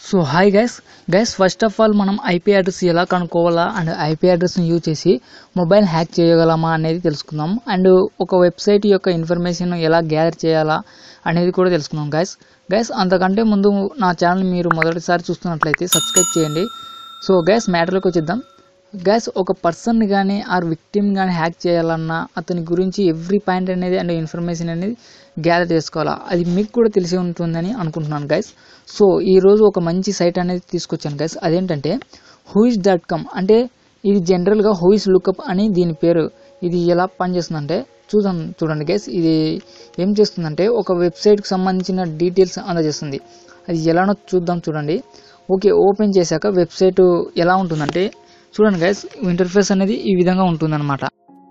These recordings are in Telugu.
So hi guys guys first of all మనం ఐపీ అడ్రస్ ఎలా కనుక్కోవాలా అండ్ ఐపీ అడ్రస్ని యూజ్ చేసి మొబైల్ హ్యాక్ చేయగలమా అనేది తెలుసుకుందాం అండ్ ఒక వెబ్సైట్ యొక్క ఇన్ఫర్మేషన్ ఎలా గ్యాదర్ చేయాలా అనేది కూడా తెలుసుకుందాం గైస్ గైస్ అంతకంటే ముందు నా ఛానల్ మీరు మొదటిసారి చూస్తున్నట్లయితే సబ్స్క్రైబ్ చేయండి సో గైస్ మ్యాటర్లోకి వచ్చేద్దాం గ్యాస్ ఒక పర్సన్ కానీ ఆర్ విక్టిమ్ కానీ హ్యాక్ చేయాలన్నా అతని గురించి ఎవ్రీ పాయింట్ అనేది అండ్ ఇన్ఫర్మేషన్ అనేది గ్యాదర్ చేసుకోవాలా అది మీకు కూడా తెలిసి ఉంటుందని అనుకుంటున్నాను గైస్ సో ఈరోజు ఒక మంచి సైట్ అనేది తీసుకొచ్చాను గైస్ అదేంటంటే హూయిస్ డాట్ కామ్ అంటే ఇది జనరల్గా హూయిస్ లుకప్ అని దీని పేరు ఇది ఎలా పనిచేస్తుందంటే చూద్దాం చూడండి గైస్ ఇది ఏం చేస్తుందంటే ఒక వెబ్సైట్కి సంబంధించిన డీటెయిల్స్ అందజేస్తుంది అది ఎలానో చూద్దాం చూడండి ఓకే ఓపెన్ చేశాక వెబ్సైట్ ఎలా ఉంటుందంటే చూడండి గైస్ ఇంటర్ఫేస్ అనేది ఈ విధంగా ఉంటుందన్నమాట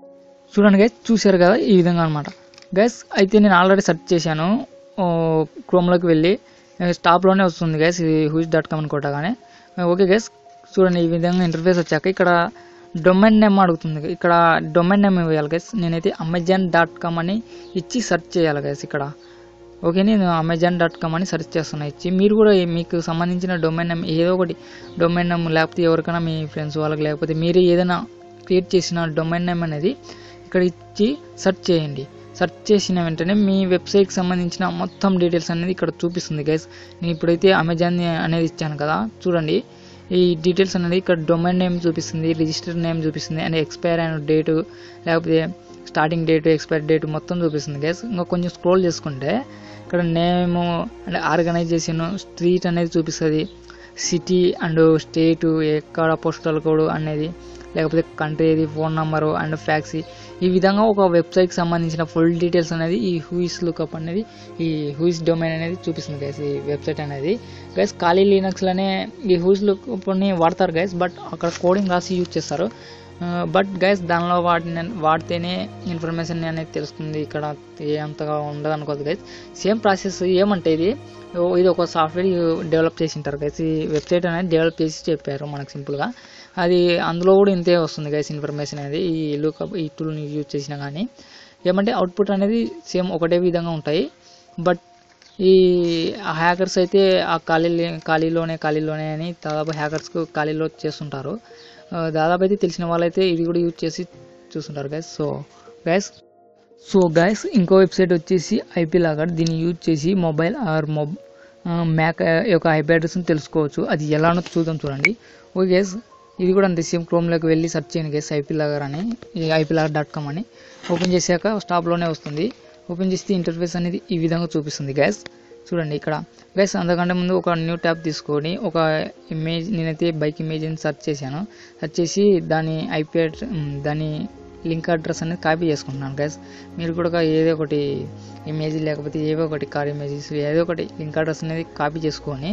చూడండి గైస్ చూశారు కదా ఈ విధంగా అనమాట గైస్ అయితే నేను ఆల్రెడీ సెర్చ్ చేశాను క్రోమ్లోకి వెళ్ళి స్టాప్లోనే వస్తుంది గైస్ ఇది హూస్ డాట్ కామ్ అని కొట్టగానే ఓకే గైస్ చూడండి ఈ విధంగా ఇంటర్ఫేస్ వచ్చాక ఇక్కడ డొమైన్ నేమ్ అడుగుతుంది ఇక్కడ డొమైన్ నేమ్ ఇవ్వాలి గైస్ నేనైతే అమెజాన్ డాట్ కామ్ అని ఇచ్చి సెర్చ్ చేయాలి గైస్ ఇక్కడ ఓకే నేను అమెజాన్ డాట్ కామ్ అని సెర్చ్ చేస్తున్నా ఇచ్చి మీరు కూడా మీకు సంబంధించిన డొమైన్ నేమ్ ఏదో ఒకటి డొమైన్ నేమ్ లేకపోతే ఎవరికైనా మీ ఫ్రెండ్స్ వాళ్ళకి లేకపోతే మీరు ఏదైనా క్రియేట్ చేసిన డొమైన్ నేమ్ అనేది ఇక్కడ ఇచ్చి సెర్చ్ చేయండి సెర్చ్ చేసిన వెంటనే మీ వెబ్సైట్కి సంబంధించిన మొత్తం డీటెయిల్స్ అనేది ఇక్కడ చూపిస్తుంది గైస్ నేను ఇప్పుడైతే అమెజాన్ అనేది ఇచ్చాను కదా చూడండి ఈ డీటెయిల్స్ అనేది ఇక్కడ డొమైన్ నేమ్ చూపిస్తుంది రిజిస్టర్ నేమ్ చూపిస్తుంది అండ్ ఎక్స్పైర్ అయిన డేటు లేకపోతే స్టార్టింగ్ డేట్ ఎక్స్పైర్ డేట్ మొత్తం చూపిస్తుంది గైస్ ఇంకా కొంచెం స్క్రోల్ చేసుకుంటే ఇక్కడ నేము అండ్ ఆర్గనైజేషన్ స్ట్రీట్ అనేది చూపిస్తుంది సిటీ అండ్ స్టేట్ ఎక్కడ పోస్టల్ కోడ్ అనేది లేకపోతే కంట్రీ ఏది ఫోన్ నెంబరు అండ్ ఫ్యాక్స్ ఈ విధంగా ఒక వెబ్సైట్కి సంబంధించిన ఫుల్ డీటెయిల్స్ అనేది ఈ హూయిస్ లుకప్ అనేది ఈ హూయిస్ డొమైన్ అనేది చూపిస్తుంది గైస్ ఈ వెబ్సైట్ అనేది గైస్ ఖాళీ లినక్స్లోనే ఈ హూయిస్ లుకప్ని వాడతారు గైస్ బట్ అక్కడ కోడింగ్ రాసి యూజ్ చేస్తారు బట్ గైస్ దానిలో వాడిన వాడితేనే ఇన్ఫర్మేషన్ అనేది తెలుస్తుంది ఇక్కడ ఏ అంతగా ఉండదు అనుకోదు గైస్ సేమ్ ప్రాసెస్ ఏమంటే ఇది ఇది ఒక సాఫ్ట్వేర్ డెవలప్ చేసి ఉంటారు గైస్ ఈ వెబ్సైట్ అనేది డెవలప్ చేసి చెప్పారు మనకు సింపుల్గా అది అందులో కూడా ఇంతే వస్తుంది గైస్ ఇన్ఫర్మేషన్ అనేది ఈ లుకప్ ఈ టూల్ని యూజ్ చేసినా కానీ ఏమంటే అవుట్పుట్ అనేది సేమ్ ఒకటే విధంగా ఉంటాయి బట్ ఈ హ్యాకర్స్ అయితే ఆ ఖాళీ ఖాళీలోనే ఖాళీలోనే అని దాదాపు హ్యాకర్స్కు ఖాళీలో చేస్తుంటారు దాదాపు అయితే తెలిసిన వాళ్ళైతే ఇది కూడా యూజ్ చేసి చూస్తుంటారు guys so guys so guys ఇంకో వెబ్సైట్ వచ్చేసి ఐపీ లాగర్ దీన్ని యూజ్ చేసి మొబైల్ ఆర్ మొబ్ మ్యాక్ యొక్క ఐపీ అడ్రస్ని తెలుసుకోవచ్చు అది ఎలానో చూద్దాం చూడండి ఓకే గైస్ ఇది కూడా అంతే సేమ్ క్రోమ్లోకి వెళ్ళి సెర్చ్ చేయండి గైస్ ఐపీ లాగర్ అని ఐపీ లాగర్ డాట్ కామ్ అని ఓపెన్ చేశాక స్టాప్లోనే వస్తుంది ఓపెన్ చేస్తే ఇంటర్ఫేస్ అనేది ఈ విధంగా చూపిస్తుంది గ్యాస్ చూడండి ఇక్కడ గ్యాస్ అంతకంటే ముందు ఒక న్యూ ట్యాబ్ తీసుకొని ఒక ఇమేజ్ నేనైతే బైక్ ఇమేజ్ని సెర్చ్ చేశాను సెర్చ్ చేసి దాని ఐపీ దాని లింక్ అడ్రస్ అనేది కాపీ చేసుకుంటున్నాను గ్యాస్ మీరు కూడా ఏదో ఒకటి ఇమేజ్ లేకపోతే ఏవో ఒకటి కార్ ఇమేజెస్ ఏదో ఒకటి లింక్ అడ్రస్ అనేది కాపీ చేసుకొని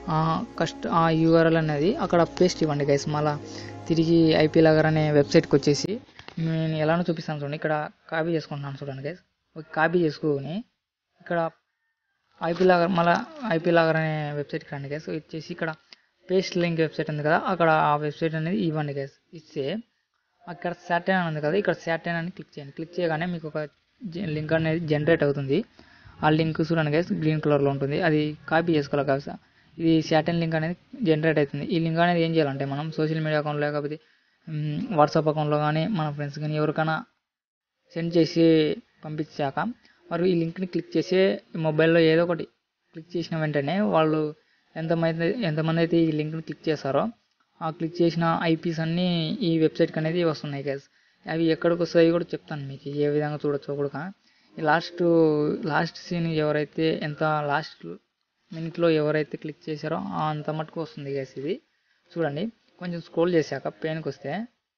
కస్ట్ ఆ యూఆర్ఎల్ అనేది అక్కడ పేస్ట్ ఇవ్వండి గైస్ మళ్ళీ తిరిగి ఐపీ లాగర్ అనే వెబ్సైట్కి వచ్చేసి నేను ఎలానో చూపిస్తాను చూడండి ఇక్కడ కాపీ చేసుకుంటున్నాను చూడండి గైస్ ఒక కాపీ చేసుకొని ఇక్కడ ఐపీ లాగర్ మళ్ళీ ఐపీ లాగర్ అనే వెబ్సైట్కి రండి గైస్ ఇచ్చేసి ఇక్కడ పేస్ట్ లింక్ వెబ్సైట్ ఉంది కదా అక్కడ ఆ వెబ్సైట్ అనేది ఇవ్వండి గైస్ ఇస్తే అక్కడ శాటైన్ అని ఉంది కదా ఇక్కడ శాటైన్ అని క్లిక్ చేయండి క్లిక్ చేయగానే మీకు ఒక లింక్ అనేది జనరేట్ అవుతుంది ఆ లింక్ చూడండి గైస్ గ్రీన్ కలర్లో ఉంటుంది అది కాపీ చేసుకోవాలి కాదు ఇది శాటైన్ లింక్ అనేది జనరేట్ అవుతుంది ఈ లింక్ అనేది ఏం చేయాలంటే మనం సోషల్ మీడియా అకౌంట్లో లేకపోతే వాట్సాప్ అకౌంట్లో కానీ మన ఫ్రెండ్స్ కానీ ఎవరికైనా సెండ్ చేసి పంపించాక వారు ఈ లింక్ని క్లిక్ చేసి మొబైల్లో ఏదో ఒకటి క్లిక్ చేసిన వెంటనే వాళ్ళు ఎంతమంది ఎంతమంది అయితే ఈ లింక్ని క్లిక్ చేస్తారో ఆ క్లిక్ చేసిన ఐపీస్ అన్నీ ఈ వెబ్సైట్కి అనేది వస్తున్నాయి గైస్ అవి ఎక్కడికి వస్తాయి కూడా చెప్తాను మీకు ఏ విధంగా చూడొచ్చో కూడా లాస్ట్ లాస్ట్ సీన్ ఎవరైతే ఎంత లాస్ట్ మినిట్లో ఎవరైతే క్లిక్ చేశారో అంత మటుకు వస్తుంది గైస్ ఇది చూడండి కొంచెం స్క్రోల్ చేశాక పెయిన్కి వస్తే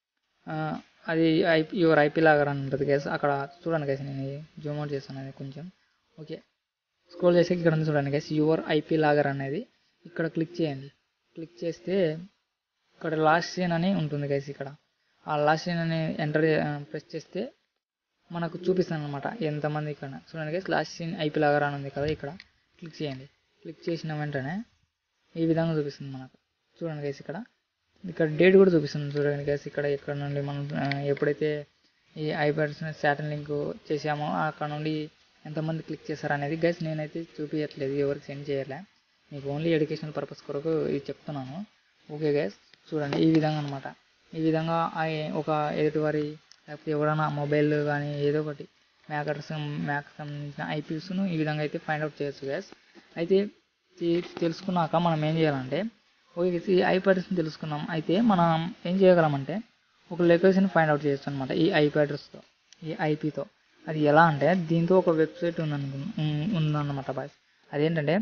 అది ఐపీ యువర్ ఐపీ లాగర్ అని ఉంటుంది గైస్ అక్కడ చూడండి గైస్ నేను జూమ్ అవుట్ చేస్తాను అది కొంచెం ఓకే స్క్రోల్ చేసి ఇక్కడ ఉంది చూడండి గైస్ యువర్ ఐపీ లాగర్ అనేది ఇక్కడ క్లిక్ చేయండి క్లిక్ చేస్తే ఇక్కడ లాస్ట్ సీన్ అని ఉంటుంది గైస్ ఇక్కడ ఆ లాస్ట్ సీన్ అని ఎంటర్ ప్రెస్ చేస్తే మనకు చూపిస్తాను అనమాట ఎంతమంది ఇక్కడ చూడండి guys last seen IP logger అని ఉంది కదా ఇక్కడ క్లిక్ చేయండి క్లిక్ చేసిన వెంటనే ఈ విధంగా చూపిస్తుంది మనకు చూడండి గైస్ ఇక్కడ ఇక్కడ డేట్ కూడా చూపిస్తుంది చూడండి గైస్ ఇక్కడ ఎక్కడ నుండి మనం ఎప్పుడైతే ఈ ఐప్యాడ్స్ శాటన్ లింక్ చేసామో అక్కడ నుండి ఎంతమంది క్లిక్ చేశారు అనేది గైస్ నేనైతే చూపించట్లేదు ఎవరికి సెండ్ చేయలే మీకు ఓన్లీ ఎడ్యుకేషనల్ పర్పస్ కొరకు ఇది చెప్తున్నాను ఓకే గైస్ చూడండి ఈ విధంగా అనమాట ఈ విధంగా ఆ- ఒక ఎదుటివారి లేకపోతే ఎవరైనా మొబైల్ కానీ ఏదో ఒకటి మ్యాక్ అడ్రస్ మ్యాక్ సంబంధించిన ఐపీస్ను ఈ విధంగా అయితే ఫైండ్ అవుట్ చేయొచ్చు గ్యాస్ అయితే ఇది తెలుసుకున్నాక మనం ఏం చేయాలంటే ఓకే ఈ ఐపీ అడ్రస్ని తెలుసుకున్నాం అయితే మనం ఏం చేయగలమంటే ఒక లొకేషన్ ఫైండ్ అవుట్ చేయొచ్చు అనమాట ఈ ఐపీ అడ్రస్తో ఈ ఐపీతో అది ఎలా అంటే దీంతో ఒక వెబ్సైట్ ఉందనుకు ఉం- ఉందన్నమాట బాయ్ అదేంటంటే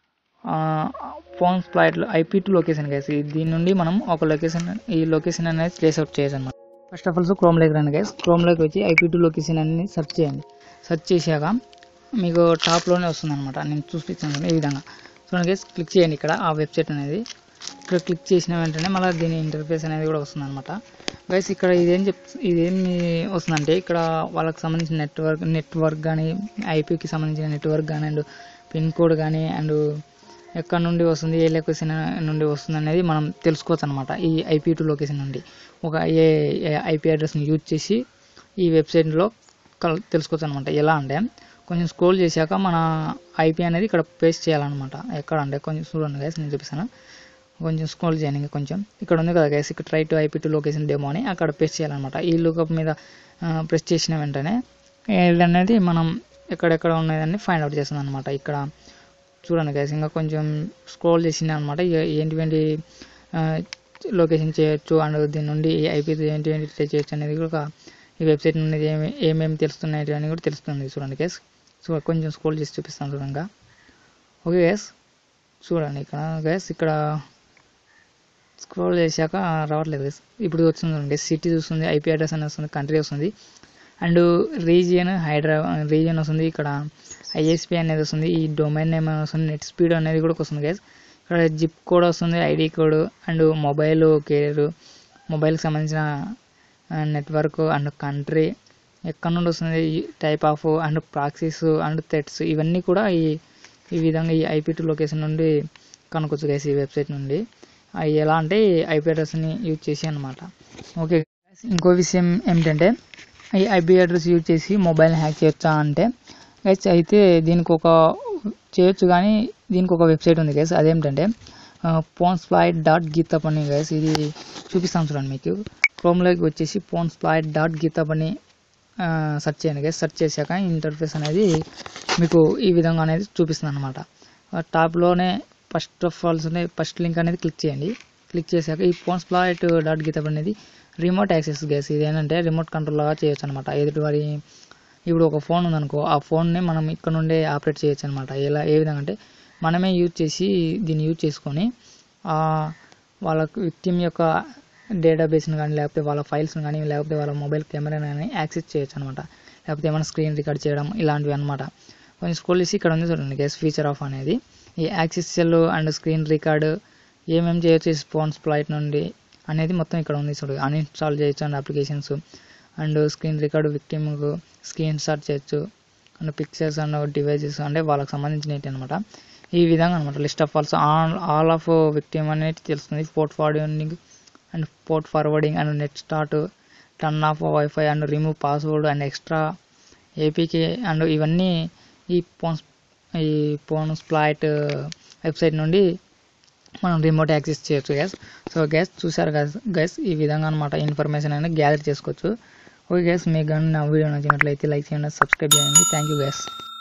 ఫోన్ ఫ్లైట్లో ఐపీ టు లొకేషన్ గైస్ దీని నుండి మనం ఒక లొకేషన్ ఈ లొకేషన్ అనేది ట్రేస్ అవుట్ చేయొచ్చు అనమాట ఫస్ట్ ఆఫ్ ఆల్ క్రోమ్లోకి రండి గైస్ క్రోమ్లోకి వచ్చి ఐపీ టు లొకేషన్ అనేది సెర్చ్ చేయండి సెర్చ్ చేశాక మీకు టాప్లోనే వస్తుంది అనమాట నేను చూపిస్తాను చూడండి ఈ విధంగా చూడండి గైస్ క్లిక్ చేయండి ఇక్కడ ఆ వెబ్సైట్ అనేది ఇక్కడ క్లిక్ చేసిన వెంటనే మళ్ళీ దీని ఇంటర్ఫేస్ అనేది కూడా వస్తుంది అనమాట గైస్ ఇక్కడ ఇదేం చెప్ ఇదేమి వస్తుందంటే ఇక్కడ వాళ్ళకి సంబంధించిన నెట్వర్క్ నెట్వర్క్ కానీ ఐపీకి సంబంధించిన నెట్వర్క్ కానీ అండ్ పిన్ కోడ్ కానీ అండ్ ఎక్కడ నుండి వస్తుంది ఏ లొకేషన్ నుండి వస్తుంది అనేది మనం తెలుసుకోవచ్చు అనమాట ఈ ఐపీ టు లొకేషన్ నుండి ఒక ఏ ఐపీ అడ్రస్ని యూజ్ చేసి ఈ వెబ్సైట్లో కల్ తెలుసుకోవచ్చు అనమాట ఎలా అంటే కొంచెం స్క్రోల్ చేశాక మన ఐపీ అనేది ఇక్కడ పేస్ట్ చేయాలన్నమాట ఎక్కడ అంటే కొంచెం చూడండి గైస్ నేను చూపిస్తాను కొంచెం స్క్రోల్ చేయండి ఇంకా కొంచెం ఇక్కడ ఉంది కదా గైస్ ఇక్కడ try to IP to location demo అని అక్కడ పేస్ట్ చేయాలన్నమాట ఈ లుకప్ మీద ప్రెస్ చేసిన వెంటనే ఇది అనేది మనం ఎక్కడెక్కడ ఉన్నదని ఫైండ్ అవుట్ చేస్తుంది అనమాట ఇక్కడ చూడండి గైస్ ఇంకా కొంచెం స్క్రోల్ చేసింది అనమాట ఏంటి లొకేషన్ చేయొచ్చు అండ్ దీని నుండి ఐపీ ఏంటి ఏంటి ట్రై చేయొచ్చు అనేది కూడా ఈ వెబ్సైట్ నుండి ఏమి ఏమేమి తెలుస్తున్నాయి అని కూడా తెలుస్తుంది చూడండి గైస్ సో కొంచెం స్క్రోల్ చేసి చూపిస్తాను చూడండి ఓకే గైస్ చూడండి ఇక్కడ గైస్ ఇక్కడ స్క్రోల్ చేశాక రావట్లేదు guys. ఇప్పుడు వస్తుంది చూడండి సిటీ వస్తుంది ఐపీ అడ్రస్ అని వస్తుంది కంట్రీ వస్తుంది అండ్ రీజియన్ హైదరాబాద్ రీజియన్ వస్తుంది ఇక్కడ ఐఎస్పి అనేది వస్తుంది ఈ డొమైన్ నేమ్ వస్తుంది నెట్ స్పీడ్ అనేది కూడా వస్తుంది గైస్ ఇక్కడ జిప్ కోడ్ వస్తుంది ID code and mobile care మొబైల్కి సంబంధించిన నెట్వర్క్ అండ్ కంట్రీ ఎక్కడ నుండి వస్తుంది type of and proxies and threads ఇవన్నీ కూడా ఈ ఈ విధంగా ఈ ఐపీ టూ లొకేషన్ నుండి కనుక్కోవచ్చు గైస్ ఈ వెబ్సైట్ నుండి అవి ఎలా అంటే ఐపీ అడ్రస్ని యూజ్ చేసి అనమాట ఓకే guys, ఇంకో విషయం ఏమిటంటే ఈ ఐపీ అడ్రస్ యూజ్ చేసి మొబైల్ హ్యాక్ చేయొచ్చా అంటే గైస్ అయితే దీనికి ఒక చేయొచ్చు కానీ దీనికి ఒక వెబ్సైట్ ఉంది గైస్ అదేమిటంటే ఫోన్స్ ఫ్లైట్ డాట్ గీతప్ అని గైస్ ఇది చూపిస్తాను చూడండి మీకు క్రోమ్లోకి వచ్చేసి ఫోన్స్ ఫ్లైట్ డాట్ గీతప్ అని సెర్చ్ చేయండి గైస్ సెర్చ్ చేశాక ఇంటర్ఫేస్ అనేది మీకు ఈ విధంగా అనేది చూపిస్తుంది అనమాట టాప్లోనే first of all first link అనేది క్లిక్ చేయండి క్లిక్ చేశాక ఈ ఫోన్ స్ప్లాట్ డాట్ గీతప్ అనేది రిమోట్ యాక్సెస్ గేస్ ఇది ఏంటంటే రిమోట్ కంట్రోల్ లాగా చేయొచ్చు అనమాట ఎదుటి వారి ఇప్పుడు ఒక ఫోన్ ఉందనుకో ఆ ఫోన్ని మనం ఇక్కడ నుండే ఆపరేట్ చేయొచ్చు అనమాట ఎలా ఏ విధంగా అంటే మనమే యూజ్ చేసి దీన్ని యూజ్ చేసుకొని ఆ వాళ్ళ విక్టిమ్ యొక్క డేటాబేస్ని కానీ లేకపోతే వాళ్ళ ఫైల్స్ని కానీ లేకపోతే వాళ్ళ మొబైల్ కెమెరాని కానీ యాక్సెస్ చేయొచ్చు అనమాట లేకపోతే ఏమైనా స్క్రీన్ రికార్డ్ చేయడం ఇలాంటివి అనమాట కొంచెం స్క్రోల్ చేసి ఇక్కడ ఉంది చూడండి గెస్ ఫీచర్ ఆఫ్ అనేది ఈ access cell and screen record ఏమేమి చేయొచ్చు ఈ ఫోన్స్ ఫ్లైట్ నుండి అనేది మొత్తం ఇక్కడ ఉంది చూడు అన్ఇన్స్టాల్ చేయొచ్చు and applications and screen record విక్టిమ్కు స్క్రీన్ షాట్ చేయొచ్చు అండ్ పిక్చర్స్ అండ్ డివైజెస్ అంటే వాళ్ళకి సంబంధించినవి అనమాట ఈ విధంగా అనమాట list of alls all all of victim అనేది తెలుస్తుంది port forwarding and port forwarding and net start turn off wifi and remove password and extra ఏపీకి అండ్ ఇవన్నీ ఈ ఫోన్స్ ఈ ఫోన్ స్ప్లాట్ వెబ్సైట్ నుండి మనం రిమోట్ యాక్సెస్ చేయొచ్చు గ్యాస్ సో గ్యాస్ చూసారు గ్యాస్ గ్యాస్ ఈ విధంగా అనమాట ఇన్ఫర్మేషన్ అనేది గ్యాదర్ చేసుకోవచ్చు ఓకే గ్యాస్ మీకు కానీ నా వీడియో నచ్చినట్లయితే లైక్ చేయండి సబ్స్క్రైబ్ చేయండి థ్యాంక్ యూ గ్యాస్